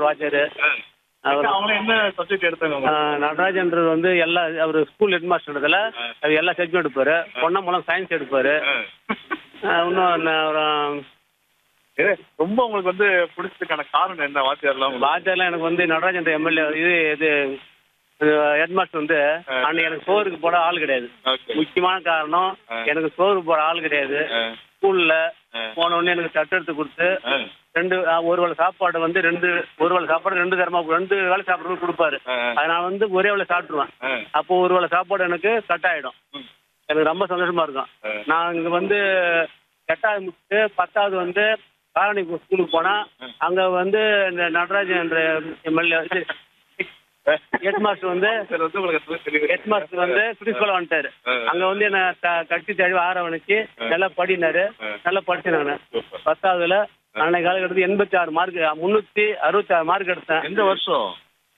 வாத்தியார் அவர் அவங்க என்ன சப்ஜெக்ட் எடுத்தாங்க அவங்க? நடராஜன்றது வந்து எல்லா அவர் ஸ்கூல் ஹெட் மாஸ்டர்ன்றதுல அவர் எல்லா சப்ஜெக்ட் எடுப்பார் பொன்னம்பலம் சயின்ஸ் எடுப்பார் இன்னும் என்ன ஒரு ஏ, ரொம்ப உங்களுக்கு வந்து பிடிச்சதுக்கான காரணம் என்ன வாத்தியார்லாம் உங்களுக்கு? வாத்தியார்லாம் எனக்கு வந்து நடராஜன் எம்எல்ஏ இது இது ஹெட் மாஸ்டர் வந்து அன்னைக்கு எனக்கு சோறுக்கு போட ஆள் கிடையாது Okay. முக்கியமான காரணம் எனக்கு சோறு போட ஆள் கிடையாது ஆ. ஸ்கூல்ல போன உடனே எனக்கு தட்டு எடுத்து கொடுத்து ஆ. ரெண்டு ஆ, ஒரு வேளை சாப்பாடு வந்து ரெண்டு ஒரு வேளை சாப்பாடு ரெண்டு தரமா ரெண்டு வேளை சாப்பிட்றது கொடுப்பாரு ஆ. அதை நான் வந்து ஒரே வேளை சாப்பிட்டுருவேன் ஆ. அப்போ ஒரு வேளை சாப்பாடு எனக்கு கட் ஆயிடும் ம். எனக்கு ரொம்ப சந்தோஷமா இருக்கும் ஆ. நான் இங்க வந்து எட்டாவது முடிச்சுட்டு பத்தாவது வந்து காலனி ஸ்கூலுக்கு போனா அங்க வந்து இந்த நடராஜன் என்ற எம்எல்ஏ ஹெட் மாஸ்டர் வந்து சரி, வந்து உங்களுக்கு அது தெரியுது. ஹெட் மாஸ்டர் வந்து பிரின்சிபல் வந்துட்டாரு ஆ. அங்க வந்து என்ன த- கட்டி தழுவி ஆரவணைச்சு நல்லா படினாரு நல்லா படிச்சேன் நான் சூப்பர். பத்தாவதுல அன்னைக்கு காலகட்டத்தில் எண்பத்தி ஆறு மார்க் முன்னூத்தி அறுபத்தி ஆறு மார்க் எடுத்தேன் எந்த வருஷம்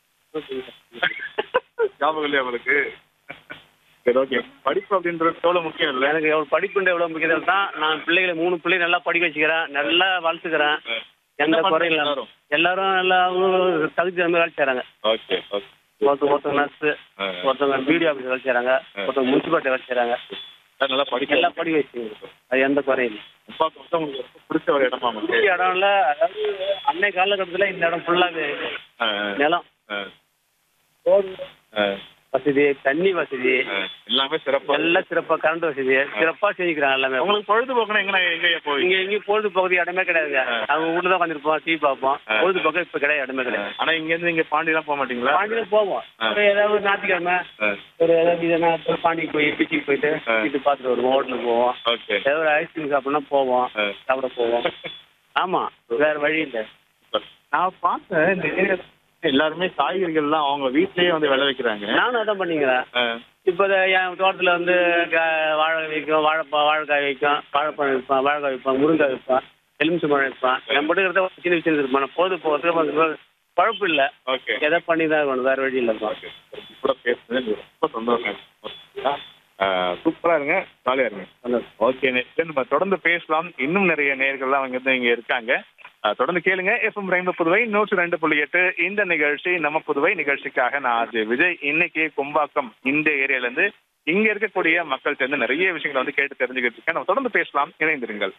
ஞாபகம் இல்லையா உங்களுக்கு சரி ஓகே படிப்பு அப்படின்றது எவ்வளவு முக்கியம் இல்லை எனக்கு எவ்வளவு படிப்புன்ற எவ்வளவு முக்கியம் தான் நான் பிள்ளைகளை மூணு பிள்ளை நல்லா படிக்க வச்சுக்கிறேன் நல்லா வளர்த்துக்கிறேன் எந்த என்ன குறையும் பண்றாங்க இல்லாம எல்லாரும் நல்லா அவங்க தகுதி தகுந்த வேலை செய்றாங்க ஓகே ஓகே ஒருத்தர் ஒருத்தவங்க நர்ஸு ஆ. ஒருத்தவங்க பிடிஓ ஆஃபீஸ் வேலை செய்றாங்க ஒருத்தவங்க முனிசிபாலிட்டி வேலை செய்றாங்க நல்லா படிக்க எல்லாம் படிக்க வச்சுக்கிறோம் அது எந்த குறையும் இல்லை அப்பாவுக்கு வந்து உங்களுக்கு ரொம்ப பிடிச்ச ஒரு இடமா உங்களுக்கு பெரிய இடம்ல அதாவது அன்னை காலகட்டத்தில் இந்த இடம் ஃபுல்லாக ஆ, நிலம் ஆ, ரோடு ஆ, வசதி தண்ணி வசதி ஆ. எல்லாமே சிறப்பா எல்லாம் சிறப்பா கரண்ட் வசதி சிறப்பா செஞ்சுக்கிறாங்க எல்லாமே உங்களுக்கு பொழுதுபோக்குனா எங்க எங்க போவீங்க இங்க எங்கேயும் பொழுதுபோக்கு இடமே கிடையாதுங்க அவங்க வீட்டுல தான் உட்காந்துருப்போம் டிவி பார்ப்போம் பொழுதுபோக்கு இப்ப கிடையாது இடமே கிடையாது ஆனா இங்க இருந்து நீங்க பாண்டிலாம் போக மாட்டீங்களா பாண்டியில போவோம் ஒரு ஏதாவது ஒரு ஞாயிற்றுக்கிழமை ஆ, ஒரு ஏதாவது இதுனா பாண்டிக்கு போய் பீச்சுக்கு போயிட்டு இது பார்த்துட்டு வருவோம் ஹோட்டலுக்கு போவோம் ஓகே ஏதாவது ஒரு ஐஸ்கிரீம் சாப்பிடணும்னா போவோம் ஆ. சாப்பிட போவோம் ஆமா வேற வழி இல்லை நான் பார்த்தேன் இந்த ஏரியா எல்லாருமே காய்கறிகள்லாம் அவங்க வீட்லயே வந்து விளைவிக்கிறாங்க நானும் அதான் பண்ணிக்கிறேன் ஆ, இப்போ என் தோட்டத்தில் வந்து க- வாழை வைக்கும் வாழைப்பா வாழைக்காய் வைக்கும் வாழைப்பழம் வைப்பேன் வாழைக்காய் வைப்பேன் முருங்காய் வைப்பேன் எலுமிச்சை பழம் வைப்பேன் என் பட்டுக்கிறத சின்ன சின்ன இருப்பேன் பொழுது போகிறதுக்கு பழப்பு இல்லை ஓகே எதை பண்ணி தான் இருக்கணும் வேற வழி இல்லை ஓகே கூட பேசுனது எனக்கு ரொம்ப சந்தோஷம் சூப்பரா இருங்க ஜாலியா இருங்க சந்தோஷம். ஓகே நெக்ஸ்ட் நம்ம தொடர்ந்து பேசலாம் இன்னும் நிறைய நேர்கள்லாம் அவங்க வந்து இங்க இருக்காங்க அஹ், தொடர்ந்து கேளுங்க எஃப்எம் ரெயின்போ புதுவை நூற்றி ரெண்டு புள்ளி எட்டு இந்த நிகழ்ச்சி நம்ம புதுவை நிகழ்ச்சிக்காக நான் ஆர்ஜே விஜய் இன்னைக்கு கும்பாக்கம் இந்த ஏரியால இருந்து இங்க இருக்கக்கூடிய மக்கள் சேர்ந்து நிறைய விஷயங்களை வந்து கேட்டு தெரிஞ்சுக்கிட்டு இருக்கேன் நம்ம தொடர்ந்து பேசலாம் இணைந்திருங்கள்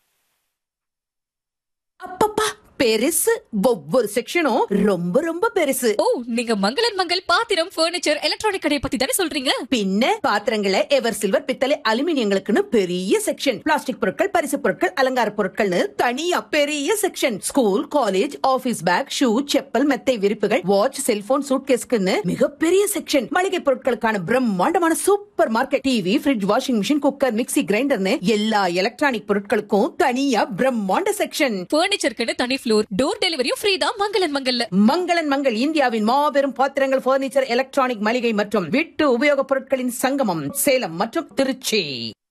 அப்பப்பா பெருசு ஒவ்வொரு செக்ஷனும் ரொம்ப ரொம்ப பெருசு ஓ நீங்க மங்களன் மங்கள் பாத்திரம் ஃபர்னிச்சர் எலக்ட்ரானிக் கடையை பத்தி தானே சொல்றீங்க பின்ன பாத்திரங்களை எவர் சில்வர் பித்தளை அலுமினியங்களுக்குன்னு பெரிய செக்ஷன் பிளாஸ்டிக் பொருட்கள் பரிசு பொருட்கள் அலங்கார பொருட்கள்னு தனியா பெரிய section school college office bag shoe chappal மெத்தை விரிப்புகள் வாட்ச் செல்போன் சூட்கேஸ்க்குன்னு மிகப்பெரிய செக்ஷன் மளிகை பொருட்களுக்கான பிரம்மாண்டமான super market TV fridge washing machine cooker mixie கிரைண்டர்னு எல்லா எலக்ட்ரானிக் பொருட்களுக்கும் தனியா பிரம்மாண்ட செக்ஷன் ஃபர்னிச்சருக்குன்னு தனி ஃப்ளோர் டோர் டெலிவரியும் ஃப்ரீ தான் மங்களன் மங்கல்ல மங்களன் மங்கள் இந்தியாவின் மாபெரும் பாத்திரங்கள் பர்னிச்சர் எலக்ட்ரானிக் மளிகை மற்றும் வீட்டு உபயோகப் பொருட்களின் சங்கமம் சேலம் மற்றும் திருச்சி